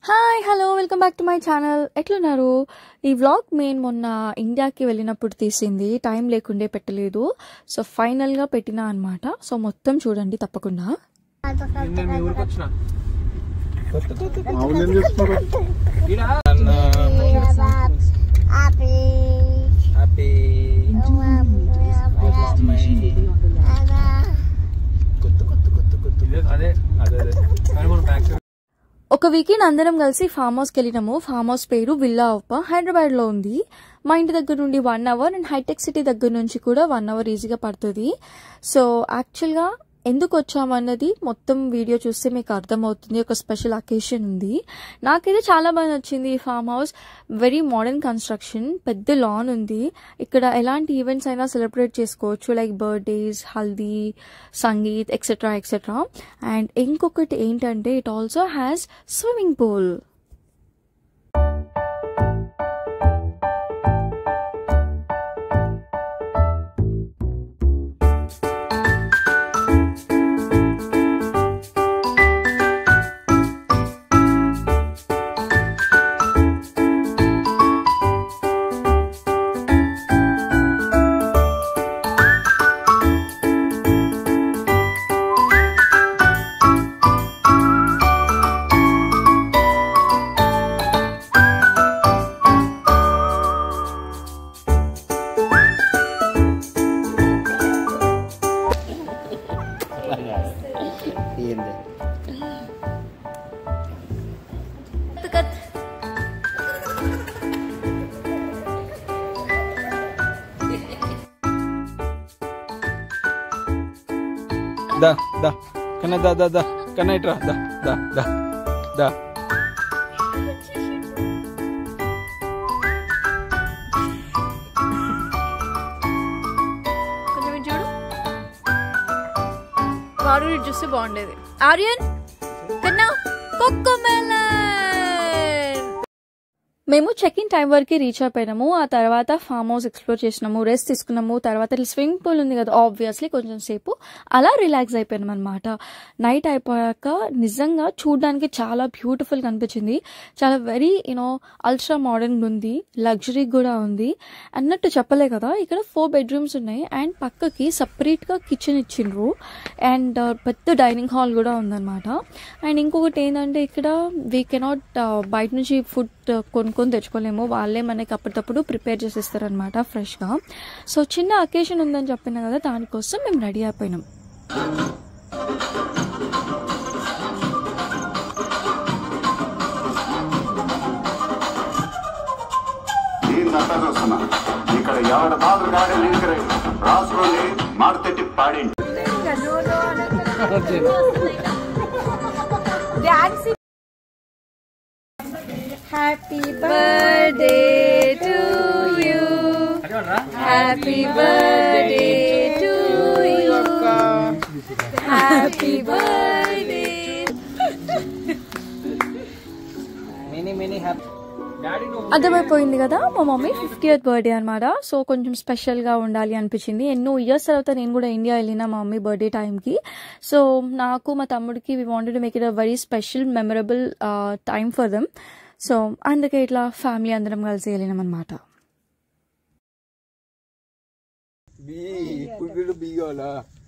hi hello welcome back to my channel ఎట్లున్నారు ఈ vlog main మొన్న ఇండియాకి వెళ్ళినప్పుడు తీసింది టైం లేకుండే పెట్టలేదు సో ఫైనల్గా పెట్టినా అనమాట సో మొత్తం చూడండి తప్పకుండా నేను మీ ఊరికి వచ్చిన అవును ఏం చేస్తున్నారు హ్యాపీ కొత్త కొత్త కొత్త కొత్త అదే అదే అదే కానీ మనం బ్యాక్ ఒక వీకెండ్ అందరం కలిసి ఫామ్ హౌస్కి వెళ్ళినాము ఫామ్ హౌస్ పేరు విల్లా ఉప్ప హైదరాబాద్లో ఉంది మా ఇంటి దగ్గర నుండి one hour and Hitec City దగ్గర నుంచి కూడా వన్ అవర్ ఈజీగా పడుతుంది సో యాక్చువల్గా ఎందుకు వచ్చామన్నది మొత్తం వీడియో చూస్తే మీకు అర్థమవుతుంది ఒక స్పెషల్ అకేషన్ ఉంది నాకైతే చాలా బాగా నచ్చింది ఈ farm house very modern construction పెద్ద లాన్ ఉంది ఇక్కడ ఎలాంటి ఈవెంట్స్ అయినా సెలబ్రేట్ చేసుకోవచ్చు like birthdays Haldi Sangeet etcetera etcetera and ఇంకొకటి ఏంటంటే it also has swimming pool ఏంది దా దా కన్నా దా దా దా కన్నా ఇట్రా దా దా దా దా కొంచెం ఇటు చూడు వాడు ఇటు చూస్తే బాగుండేది ఆర్యన్ కన్నా కొక్కోమెలన్ మేము చెక్ ఇన్ టైం వరకు రీచ్ అయిపోయినాము ఆ తర్వాత ఫామ్ హౌస్ ఎక్స్ప్లోర్ చేసినాము రెస్ట్ తీసుకున్నాము తర్వాత స్విమ్మింగ్ పూల్ ఉంది కదా ఆబ్వియస్లీ కొంచెం సేపు అలా రిలాక్స్ అయిపోయినాం అనమాట నైట్ అయిపోయాక నిజంగా చూడడానికి చాలా బ్యూటిఫుల్ కనిపించింది చాలా వెరీ యూనో అల్ట్రా మోడర్న్ ఉంది లగ్జరీ కూడా ఉంది అన్నట్టు చెప్పలే కదా ఇక్కడ ఫోర్ బెడ్రూమ్స్ ఉన్నాయి అండ్ పక్కకి సపరేట్గా కిచెన్ ఇచ్చిండ్రు అండ్ పెద్ద డైనింగ్ హాల్ కూడా ఉందన్నమాట అండ్ ఇంకొకటి ఏంటంటే ఇక్కడ వీ కెనాట్ బయట నుంచి ఫుడ్ కొనుక్కొని తెచ్చుకోలేము వాళ్ళే మనకి అప్పటికప్పుడు ప్రిపేర్ చేసి ఇస్తారనమాట ఫ్రెష్గా సో చిన్న అకేషన్ ఉందని చెప్పిన కదా దానికోసం మేము రెడీ అయిపోయినాం దీన్నంతా చూస్తున్నా ఇక్కడ ఎవడ బాధలు కాడే లింకరే రాసుకొని మాడతెట్టి పాడిండి happy birthday to you happy birthday to you happy birthday many many happy daddy నువ్వు అర్థమైపోయింది కదా మా మమ్మీ ఫిఫ్టీ ఎయిత్ బర్త్డే అనమాట సో కొంచెం స్పెషల్గా ఉండాలి అనిపించింది ఎన్నో ఇయర్స్ తర్వాత నేను కూడా ఇండియా వెళ్ళిన మా మమ్మీ బర్త్డే టైంకి సో నాకు మా తమ్ముడికి we wanted make it a very special memorable time for them so అందుకే ఇట్లా ఫ్యామిలీ అందరం కలిసి వెళ్ళినాం అనమాట బీ ఇప్పుడు బీ కావాలా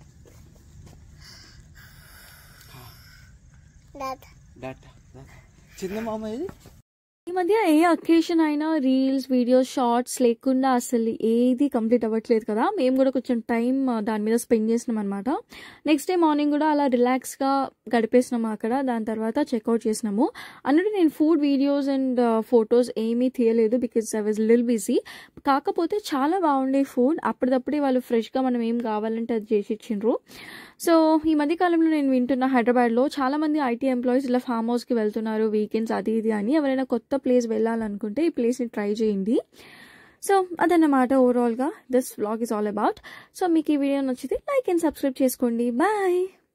డాటా చిన్న మామ ఇది ఈ మధ్య ఏ అకేషన్ అయినా రీల్స్ వీడియోస్ షార్ట్స్ లేకుండా అసలు ఏది కంప్లీట్ అవ్వట్లేదు కదా మేము కూడా కొంచెం టైం దాని మీద స్పెండ్ చేసినాం అనమాట నెక్స్ట్ డే మార్నింగ్ కూడా అలా రిలాక్స్గా గడిపేసినాము అక్కడ దాని తర్వాత చెక్అవుట్ చేసినాము అన్నట్టు నేను ఫుడ్ వీడియోస్ అండ్ ఫొటోస్ ఏమీ తీయలేదు because I was lil busy కాకపోతే చాలా బాగుండే ఫుడ్ అప్పటిదప్పుడే వాళ్ళు ఫ్రెష్గా మనం ఏం కావాలంటే అది చేసి ఇచ్చిండ్రు సో ఈ మధ్య కాలంలో నేను వింటున్న హైదరాబాద్లో చాలా మంది ఐటీ ఎంప్లాయీస్ ఇలా ఫామ్ హౌస్కి వెళ్తున్నారు వీకెండ్స్ అది ఇది అని ఎవరైనా కొత్త ప్లేస్ వెళ్ళాలనుకుంటే ఈ ప్లేస్ని ట్రై చేయండి సో అదన్నమాట ఓవరాల్గా this vlog is all about so మీకు ఈ వీడియో నచ్చితే లైక్ అండ్ సబ్స్క్రైబ్ చేసుకోండి బాయ్